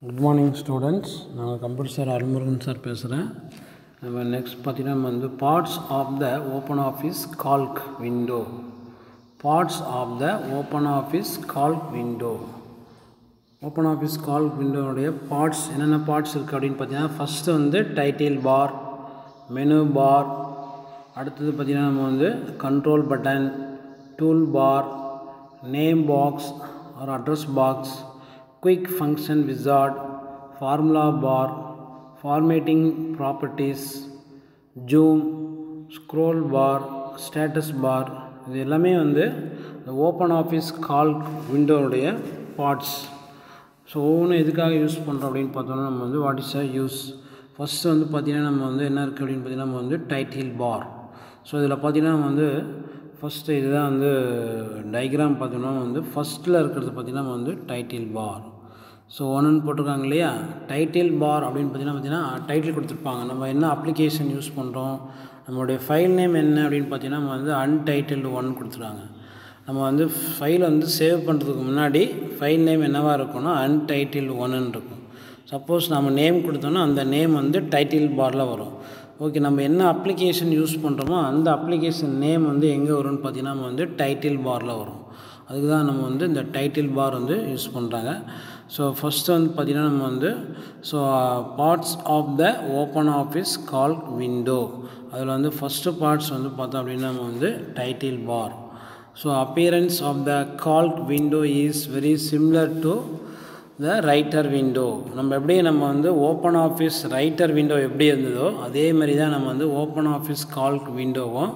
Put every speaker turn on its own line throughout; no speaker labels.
good morning students நான் computer sir Arulmurugan sir பேசுகிறேன் நம்ம நெக்ஸ்ட் பார்த்தீங்கன்னா நம்ம வந்து parts of the open office calc window parts of the open office calc window open office calc விண்டோவுடைய parts என்னென்ன parts இருக்குது அப்படின்னு பார்த்தீங்கன்னா ஃபஸ்ட்டு வந்து டைட்டில் பார் மெனு பார் அடுத்தது பார்த்திங்கன்னா நம்ம வந்து control button tool bar name box ஒரு address box quick function wizard formula bar formatting properties zoom scroll bar status bar இது எல்லாமே வந்து இந்த ஓப்பன் ஆஃபீஸ் கால் விண்டோவுடைய பார்ட்ஸ் ஸோ ஒவ்வொன்றும் எதுக்காக யூஸ் பண்ணுறோம் அப்படின்னு பார்த்தோம்னா நம்ம வந்து what is a use first வந்து பார்த்திங்கன்னா நம்ம வந்து என்ன இருக்குது அப்படின்னு பார்த்தீங்கன்னா நம்ம வந்து டைட்டில் பார் ஸோ இதில் பார்த்திங்கன்னா நம்ம வந்து ஃபஸ்ட்டு இதுதான் வந்து டயக்ராம் பார்த்தோம்னா வந்து ஃபஸ்ட்டில் இருக்கிறது பார்த்திங்கன்னா நம்ம வந்து டைட்டில் பார் ஸோ ஒன்றுன்னு போட்டிருக்காங்க இல்லையா டைட்டில் பார் அப்படின்னு பார்த்தீங்கன்னா பார்த்தீங்கன்னா டைட்டில் கொடுத்துருப்பாங்க நம்ம என்ன அப்ளிகேஷன் யூஸ் பண்ணுறோம் நம்மளுடைய ஃபைல் நேம் என்ன அப்படின்னு பார்த்தீங்கன்னா நம்ம வந்து அன்டைட்டில்டு ஒன் கொடுத்துருக்காங்க நம்ம வந்து ஃபைலை வந்து சேவ் பண்ணுறதுக்கு முன்னாடி ஃபைல் நேம் என்னவாக இருக்கும்னா அன்டைட்டில்டு ஒன்னு இருக்கும் சப்போஸ் நம்ம நேம் கொடுத்தோன்னா அந்த நேம் வந்து டைட்டில் பாரில் வரும் ஓகே நம்ம என்ன அப்ளிகேஷன் யூஸ் பண்ணுறோமோ அந்த அப்ளிகேஷன் நேம் வந்து எங்கே வரும்னு பார்த்தீங்கன்னா நம்ம வந்து டைட்டில் பாரில் வரும் அதுக்கு தான் நம்ம வந்து இந்த டைட்டில் பார் வந்து யூஸ் பண்ணுறாங்க ஸோ ஃபஸ்ட்டு வந்து பார்த்திங்கன்னா நம்ம வந்து so parts of the open office calc window அதில் வந்து ஃபஸ்ட்டு பார்ட்ஸ் வந்து பார்த்தோம் அப்படின்னா நம்ம வந்து title bar so appearance of the calc window is very similar to the writer window நம்ம எப்படி நம்ம வந்து ஓப்பன் ஆஃபீஸ் ரைட்டர் விண்டோ எப்படி இருந்ததோ அதே மாதிரி தான் நம்ம வந்து ஓப்பன் ஆஃபீஸ் கால்க் விண்டோவும்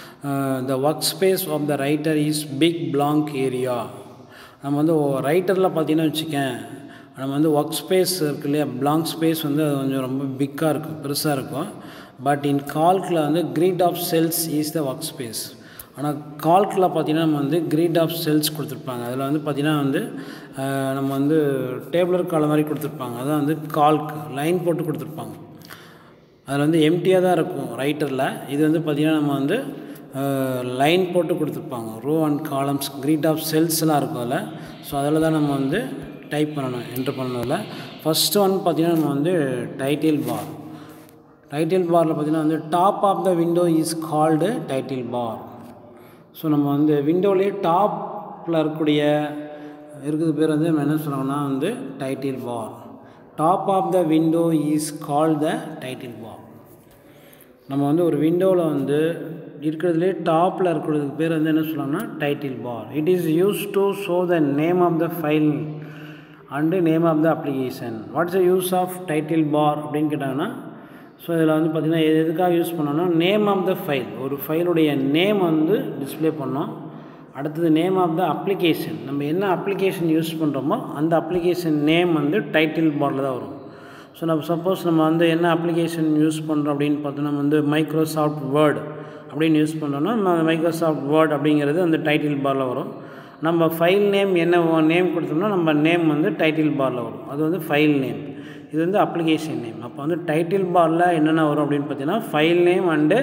the work space of the writer is big blank area நம்ம வந்து ரைட்டரில் பார்த்தீங்கன்னா வச்சுக்கேன் நம்ம வந்து ஒர்க் ஸ்பேஸ் இருக்கு இல்லையா பிளாங்க் ஸ்பேஸ் வந்து அது கொஞ்சம் ரொம்ப பிக்காக இருக்கும் பெருசாக இருக்கும் பட் இன் கால்கில் வந்து grid of cells is the work space ஆனால் கால்கில் பார்த்தீங்கன்னா நம்ம வந்து கிரீட் ஆஃப் செல்ஸ் கொடுத்துருப்பாங்க அதில் வந்து பார்த்திங்கன்னா வந்து நம்ம வந்து டேபிளர் கால மாதிரி கொடுத்துருப்பாங்க அதான் வந்து கால்க் லைன் போட்டு கொடுத்துருப்பாங்க அதில் வந்து எம்டியாக தான் இருக்கும் ரைட்டரில் இது வந்து பார்த்திங்கன்னா நம்ம வந்து லைன் போட்டு கொடுத்துருப்பாங்க row and columns grid of செல்ஸ்லாம் இருக்கும் அதில் ஸோ அதில் தான் நம்ம வந்து டைப் பண்ணணும் என்ட்ரு பண்ணதில் ஃபஸ்ட்டு ஒன் பார்த்திங்கன்னா நம்ம வந்து டைட்டில் பார் டைட்டில் பாரில் பார்த்திங்கன்னா வந்து top of the window is called title bar so நம்ம வந்து விண்டோலேயே டாப்பில் இருக்கக்கூடிய இருக்கிறது பேர் வந்து நம்ம என்ன சொல்லுவாங்கன்னா வந்து title bar top of the window is call the title bar நம்ம வந்து ஒரு விண்டோவில் வந்து இருக்கிறதுலே டாப்பில் இருக்கிறதுக்கு பேர் வந்து என்ன சொல்லுவாங்கன்னா title bar it is use to show the name of the file and name of the application what's the use of title bar அப்படின்னு கேட்டாங்கன்னா ஸோ இதில் வந்து பார்த்திங்கன்னா எது எதுக்காக யூஸ் பண்ணோன்னா நேம் ஆஃப் த ஃபைல் ஒரு ஃபைலுடைய நேம் வந்து டிஸ்பிளே பண்ணோம் அடுத்தது நேம் ஆஃப் த அப்ளிகேஷன் நம்ம என்ன அப்ளிகேஷன் யூஸ் பண்ணுறோமோ அந்த அப்ளிகேஷன் நேம் வந்து டைட்டில் பாரில் தான் வரும் ஸோ நம்ம சப்போஸ் நம்ம வந்து என்ன அப்ளிகேஷன் யூஸ் பண்ணுறோம் அப்படின்னு பார்த்தோன்னா நம்ம வந்து மைக்ரோசாஃப்ட் வேர்டு அப்படின்னு யூஸ் பண்ணோன்னா நம்ம மைக்ரோசாஃப்ட் வேர்ட் அப்படிங்கிறது அந்த டைட்டில் பாரில் வரும் நம்ம ஃபைல் நேம் என்ன நேம் கொடுத்தோம்னா நம்ம நேம் வந்து டைட்டில் பாரில் வரும் அது வந்து ஃபைல் நேம் இது வந்து அப்ளிகேஷன் நேம் அப்போ வந்து டைட்டில் பாரில் என்னென்ன வரும் அப்படின்னு பார்த்தீங்கன்னா file name and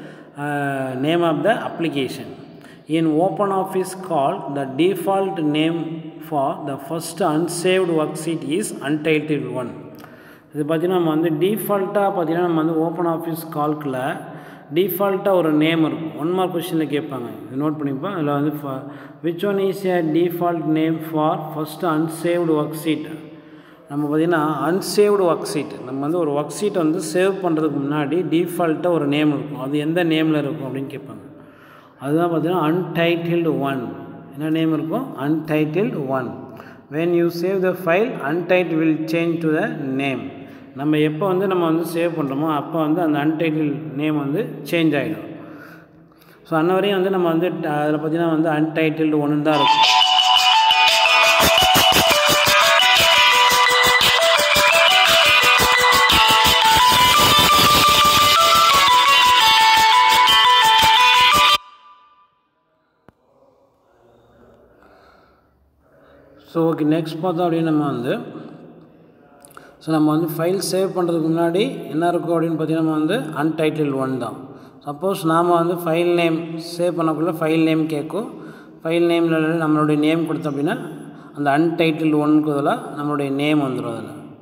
name of the application in open office calc the default name for the first unsaved work sheet is untitled one இது பார்த்திங்கன்னா நம்ம வந்து டிஃபால்ட்டாக பார்த்திங்கன்னா நம்ம வந்து ஓப்பன் ஆஃபீஸ் கால்கில் டிஃபால்ட்டாக ஒரு நேம் இருக்கும் ஒன் மார்க் கொஷனில் கேட்பாங்க இது நோட் பண்ணிப்போம் அதில் வந்து which one is a default name for first unsaved work sheet நம்ம பார்த்திங்கன்னா அன்சேவ்டு ஒர்க் ஷீட் நம்ம வந்து ஒரு ஒர்க் ஷீட்டை வந்து சேவ் பண்ணுறதுக்கு முன்னாடி டிஃபால்ட்டாக ஒரு நேம் இருக்கும் அது எந்த நேமில் இருக்கும் அப்படின்னு கேட்பாங்க அதுதான் பார்த்திங்கன்னா அன்டைட்டில்டு ஒன் என்ன நேம் இருக்கும் untitled one when you save the file untitled will change to the name நம்ம எப்போ வந்து நம்ம வந்து சேவ் பண்ணுறோமோ அப்போ வந்து அந்த அன்டைட்டில் நேம் வந்து சேஞ்ச் ஆகிடும் ஸோ அன்ன வரையும் வந்து நம்ம வந்து அதில் பார்த்திங்கன்னா வந்து அன்டைட்டில்டு ஒன்று தான் இருக்கும் ஸோ ஓகே நெக்ஸ்ட் பார்த்தோம் அப்படின்னு நம்ம வந்து ஸோ நம்ம வந்து ஃபைல் சேவ் பண்ணுறதுக்கு முன்னாடி என்ன இருக்கும் அப்படின்னு பார்த்தீங்கன்னா நம்ம வந்து அன்டைட்டில் ஒன் தான் சப்போஸ் நாம் வந்து ஃபைல் நேம் சேவ் பண்ணக்குள்ளே ஃபைல் நேம் கேட்கும் ஃபைல் நேமில் நம்மளுடைய நேம் கொடுத்தோம் அப்படின்னா அந்த அன்டைட்டில் ஒன்றுக்கு பதிலாக நம்மளுடைய நேம் வந்துடும் அதில்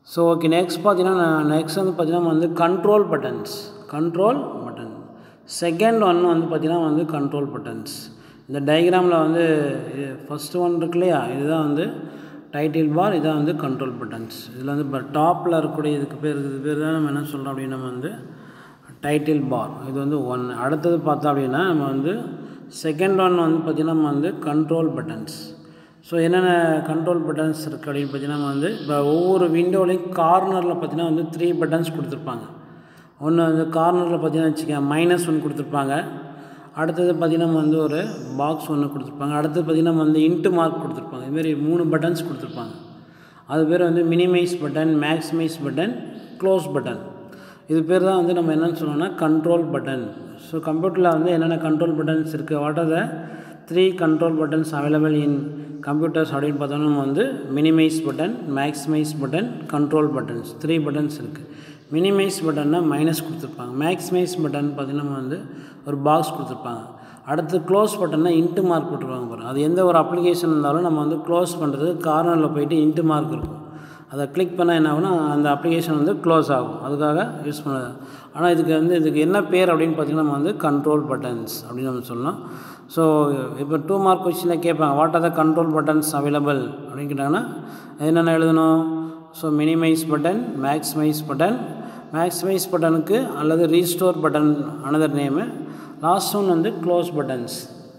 ஸோ ஓகே நெக்ஸ்ட் பார்த்தீங்கன்னா நெக்ஸ்ட் வந்து பார்த்தீங்கன்னா வந்து control buttons control button second one வந்து பார்த்தீங்கன்னா வந்து கண்ட்ரோல் பட்டன்ஸ் இந்த டயக்ராமில் வந்து ஃபஸ்ட்டு ஒன் இருக்கு இல்லையா இதுதான் வந்து டைட்டில் பார் இதான் வந்து கண்ட்ரோல் பட்டன்ஸ் இதில் வந்து இப்போ டாப்பில் இருக்கக்கூடிய இதுக்கு பேர் இது பேர் தான் நம்ம என்ன சொல்கிறோம் அப்படின்னா நம்ம வந்து டைட்டில் பார் இது வந்து ஒன் அடுத்தது பார்த்தோம் அப்படின்னா நம்ம வந்து செகண்ட் ஒன் வந்து பார்த்திங்கன்னா நம்ம வந்து கண்ட்ரோல் பட்டன்ஸ் ஸோ என்னென்ன கண்ட்ரோல் பட்டன்ஸ் இருக்குது அப்படின்னு பார்த்தீங்கன்னா நம்ம வந்து இப்போ ஒவ்வொரு விண்டோலையும் கார்னரில் பார்த்தீங்கன்னா வந்து த்ரீ பட்டன்ஸ் கொடுத்துருப்பாங்க ஒன்று வந்து கார்னரில் பார்த்தீங்கன்னா வச்சுக்கோங்க மைனஸ் ஒன் கொடுத்துருப்பாங்க அடுத்தது பார்த்திங்கன்னா நம்ம வந்து ஒரு பாக்ஸ் ஒன்று கொடுத்துருப்பாங்க அடுத்தது பார்த்திங்கன்னா நம்ம வந்து இன்ட்டு மார்க் கொடுத்துருப்பாங்க இதுமாரி மூணு பட்டன்ஸ் கொடுத்துருப்பாங்க அது பேர் வந்து minimize button maximize button close button இது பேர் தான் வந்து நம்ம என்னென்னு சொல்லணும்னா கண்ட்ரோல் பட்டன் ஸோ கம்ப்யூட்டரில் வந்து என்னென்ன கண்ட்ரோல் பட்டன்ஸ் இருக்குது what are the three control buttons available in computers அப்படின்னு பார்த்தோம்னா நம்ம வந்து minimize button maximize button control buttons three buttons இருக்குது மினிமைஸ் பட்டன்னா மைனஸ் கொடுத்துருப்பாங்க மேக்ஸிமைஸ் பட்டன் பார்த்திங்கன்னா நம்ம வந்து ஒரு பாக்ஸ் கொடுத்துருப்பாங்க அடுத்து க்ளோஸ் பட்டன்னா இன்ட்டு மார்க் போட்டுருவாங்க பாருங்கள் அது எந்த ஒரு அப்ளிகேஷன் இருந்தாலும் நம்ம வந்து க்ளோஸ் பண்ணுறதுக்கு கார்னரில் போயிட்டு இன்ட்டு மார்க் இருக்கும் அதை கிளிக் பண்ணால் என்ன ஆகும்னா அந்த அப்ளிகேஷன் வந்து க்ளோஸ் ஆகும் அதுக்காக யூஸ் பண்ணது ஆனால் இதுக்கு வந்து இதுக்கு என்ன பேர் அப்படின்னு பார்த்திங்கன்னா நம்ம வந்து கண்ட்ரோல் பட்டன்ஸ் அப்படின்னு நம்ம சொல்லலாம் ஸோ இப்போ டூ மார்க் கொஸ்டினில் கேட்பாங்க what are the control buttons available அப்படின்னு கேட்டாங்கன்னா என்னென்ன எழுதணும் so minimize button maximize button maximize பட்டனுக்கு அல்லது restore button another name last one வந்து க்ளோஸ் பட்டன்ஸ்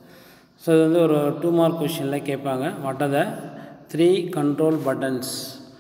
ஸோ இது வந்து ஒரு டூ மார்க் கொஷினில் கேட்பாங்க what are the three control buttons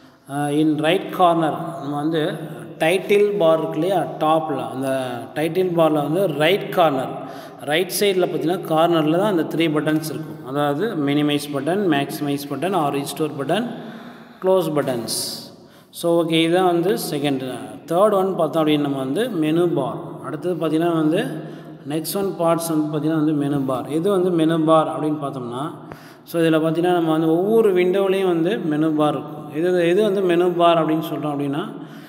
in right corner நம்ம வந்து டைட்டில் பார் இருக்கு இல்லையா டாப்பில் அந்த டைட்டில் பாரில் வந்து ரைட் கார்னர் ரைட் சைடில் பார்த்தீங்கன்னா கார்னரில் தான் அந்த த்ரீ பட்டன்ஸ் இருக்கும் அதாவது minimize button maximize button or restore button close buttons so okay இதுதான் வந்து செகண்ட் தேர்ட் ஒன் பார்த்தோம் அப்படின்னு நம்ம வந்து மெனு பார் அடுத்தது பார்த்திங்கன்னா வந்து நெக்ஸ்ட் ஒன் பார்ட்ஸ் வந்து பார்த்திங்கன்னா வந்து மெனு பார் இது வந்து மெனு பார் அப்படின்னு பார்த்தோம்னா ஸோ இதில் பார்த்திங்கன்னா நம்ம வந்து ஒவ்வொரு விண்டோவிலையும் வந்து மெனு பார் இருக்கும் இது எது வந்து மெனு பார் அப்படின்னு சொல்கிறோம் அப்படின்னா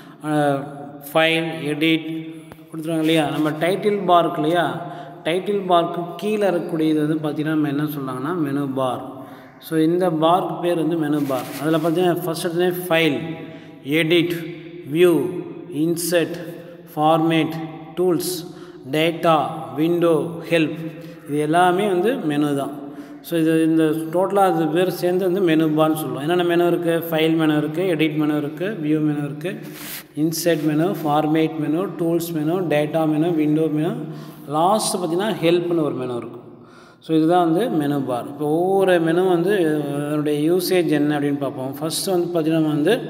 ஃபைல் எடிட் கொடுத்துருவாங்க இல்லையா நம்ம டைட்டில் பார் இருக்கு இல்லையா டைட்டில் பார்க்கு கீழே இருக்கக்கூடியது வந்து பார்த்திங்கன்னா நம்ம என்ன சொல்கிறாங்கன்னா மெனு பார் ஸோ இந்த பார்க்கு பேர் வந்து மெனு பார் அதில் பார்த்தீங்கன்னா ஃபஸ்ட் எடுத்தோடனே file edit view insert format tools data window help இது எல்லாமே வந்து மெனு தான் ஸோ இது இந்த டோட்டலாக அது பேர் சேர்ந்து வந்து மெனு பார்னு சொல்லுவோம் என்னென்ன மெனு இருக்குது ஃபைல் மெனு இருக்குது எடிட் மெனு இருக்குது வியூ மெனு இருக்குது insert menu format menu tools menu data menu window menu last பார்த்திங்கன்னா ஹெல்ப்னு ஒரு மெனு இருக்கும் ஸோ இதுதான் வந்து மெனு பார் இப்போ ஒவ்வொரு மெனு வந்து அதனுடைய யூசேஜ் என்ன அப்படின்னு பார்ப்போம் ஃபஸ்ட்டு வந்து பார்த்திங்கன்னா நம்ம வந்து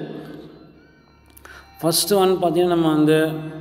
ஃபஸ்ட்டு ஒன் பார்த்திங்கன்னா நம்ம வந்து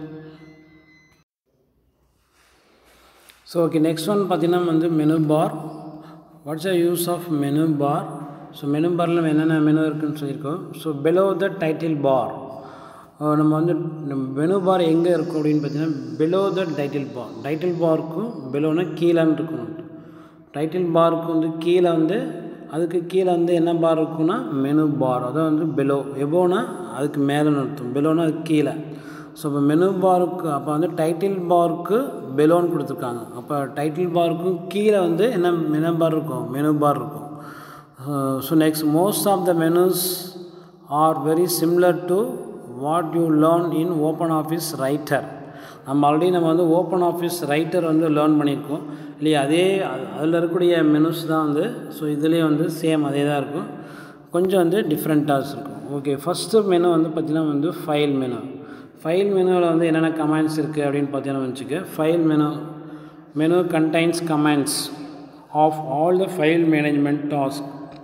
ஸோ ஓகே நெக்ஸ்ட் ஒன் பார்த்திங்கன்னா வந்து menu bar what's a use of menu bar so menu பாரில் என்னென்ன மெனு இருக்குதுன்னு சொல்லியிருக்கோம் ஸோ பெலோ த டைட்டில் பார் நம்ம வந்து மெனு பார் எங்கே இருக்கும் அப்படின்னு பார்த்தீங்கன்னா பெலோ த டைட்டில் பார் டைட்டில் பாருக்கும் பெலோனா கீழேன்னு இருக்கணும் டைட்டில் பாருக்கு வந்து கீழே வந்து அதுக்கு கீழே வந்து என்ன பார் இருக்குன்னா மெனு பார் அதான் வந்து பெலோ எபோனா அதுக்கு மேலேன்னு அர்த்தம் பெலோனா அதுக்கு கீழே ஸோ இப்போ மெனு பாருக்கு அப்போ வந்து டைட்டில் பாருக்கு பெலோன் கொடுத்துருக்காங்க அப்போ டைட்டில் பாருக்கும் கீழே வந்து என்ன மெனு பார் இருக்கும் மெனு பார் இருக்கும் so next most of the menus are very similar to what you learn in open office writer நம்ம ஆல்ரெடி நம்ம வந்து ஓப்பன் ஆஃபீஸ் ரைட்டர் வந்து லேர்ன் பண்ணியிருக்கோம் இல்லையா அதே அதில் இருக்கக்கூடிய மெனுஸ் தான் வந்து ஸோ இதுலேயும் வந்து சேம் அதே தான் இருக்கும் கொஞ்சம் வந்து டிஃப்ரெண்ட்டாக இருக்கும் ஓகே ஃபஸ்ட்டு மெனு வந்து பார்த்திங்கன்னா வந்து ஃபைல் மெனு ஃபைல் மெனுவில் வந்து என்னென்ன கமெண்ட்ஸ் இருக்குது அப்படின்னு பார்த்தீங்கன்னா வச்சுக்க file menu menu contains commands of all the file management task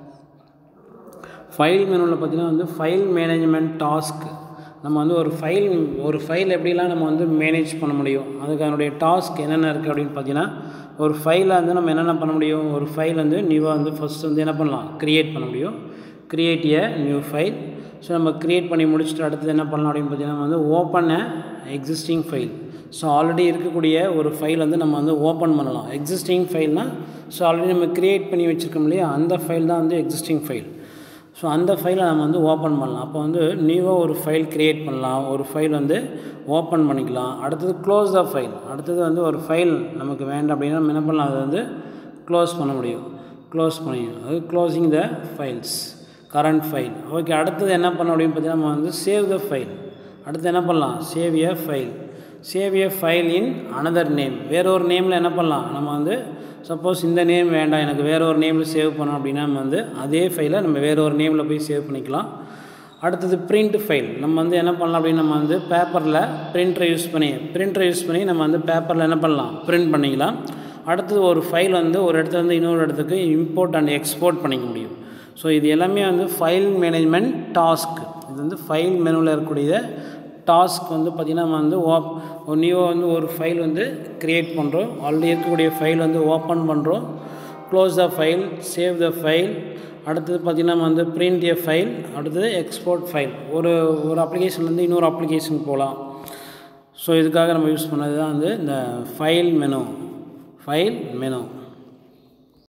file மெனுவில் பார்த்திங்கன்னா வந்து ஃபைல் மேனேஜ்மெண்ட் டாஸ்க் நம்ம வந்து ஒரு ஃபைல் ஒரு ஃபைல் எப்படிலாம் நம்ம வந்து மேனேஜ் பண்ண முடியும் அதுக்கு அதனுடைய டாஸ்க் என்னென்ன இருக்குது அப்படின்னு பார்த்தீங்கன்னா ஒரு ஃபைலை வந்து நம்ம என்னென்ன பண்ண முடியும் ஒரு ஃபைல் வந்து நியூவாக வந்து ஃபஸ்ட் வந்து என்ன பண்ணலாம் க்ரியேட் பண்ண முடியும் create a new file so நம்ம க்ரியேட் பண்ணி முடிச்சுட்டு அடுத்தது என்ன பண்ணலாம் அப்படின்னு பார்த்தீங்கன்னா வந்து open a existing file so already இருக்கக்கூடிய ஒரு ஃபைல் வந்து நம்ம வந்து ஓப்பன் பண்ணலாம் எக்ஸிஸ்டிங் ஃபைல்னால் ஸோ ஆல்ரெடி நம்ம க்ரியேட் பண்ணி வச்சுருக்கோம் இல்லையா அந்த ஃபைல் தான் வந்து எக்ஸிஸ்டிங் ஃபைல் ஸோ அந்த ஃபைலை நம்ம வந்து ஓப்பன் பண்ணலாம் அப்போ வந்து நியூவாக ஒரு ஃபைல் க்ரியேட் பண்ணலாம் ஒரு ஃபைல் வந்து ஓப்பன் பண்ணிக்கலாம் அடுத்தது க்ளோஸ் த ஃபைல் அடுத்தது வந்து ஒரு ஃபைல் நமக்கு வேண்டாம் அப்படின்னா நம்ம என்ன பண்ணலாம் அதை வந்து க்ளோஸ் பண்ண முடியும் க்ளோஸ் பண்ணி அது closing the files current file okay அடுத்தது என்ன பண்ணோம் அப்படின்னு பார்த்தீங்கன்னா நம்ம வந்து சேவ் த ஃபைல் அடுத்து என்ன பண்ணலாம் save a file save a file in another name வேற ஒரு நேமில் என்ன பண்ணலாம் நம்ம வந்து சப்போஸ் இந்த நேம் வேண்டாம் எனக்கு வேற ஒரு நேமில் சேவ் பண்ணோம் அப்படின்னா நம்ம வந்து அதே ஃபைலை நம்ம வேற ஒரு நேமில் போய் சேவ் பண்ணிக்கலாம் அடுத்தது பிரிண்ட் ஃபைல் நம்ம வந்து என்ன பண்ணலாம் அப்படின்னு நம்ம வந்து பேப்பரில் பிரிண்டரை யூஸ் பண்ணி பிரிண்டரை யூஸ் பண்ணி நம்ம வந்து பேப்பரில் என்ன பண்ணலாம் பிரிண்ட் பண்ணிக்கலாம் அடுத்தது ஒரு ஃபைல் வந்து ஒரு இடத்துல இருந்து இன்னொரு இடத்துக்கு இம்போர்ட் அண்ட் எக்ஸ்போர்ட் பண்ணிக்க முடியும் ஸோ இது எல்லாமே வந்து ஃபைல் மேனேஜ்மெண்ட் டாஸ்க் இது வந்து ஃபைல் மெனுவில் இருக்கக்கூடிய டாஸ்க் வந்து பார்த்திங்கன்னா நம்ம வந்து ஓப் நியூ வந்து ஒரு ஃபைல் வந்து க்ரியேட் பண்ணுறோம் ஆல்ரெடி இருக்கக்கூடிய ஃபைல் வந்து ஓப்பன் பண்ணுறோம் close the file save the file அடுத்தது பார்த்திங்கன்னா நம்ம வந்து பிரிண்ட் ஏ ஃபைல் அடுத்தது எக்ஸ்போர்ட் ஃபைல் ஒரு ஒரு அப்ளிகேஷன்லேருந்து இன்னொரு அப்ளிகேஷனுக்கு போகலாம் ஸோ இதுக்காக நம்ம யூஸ் பண்ணது தான் வந்து இந்த ஃபைல் மெனு ஃபைல் மெனு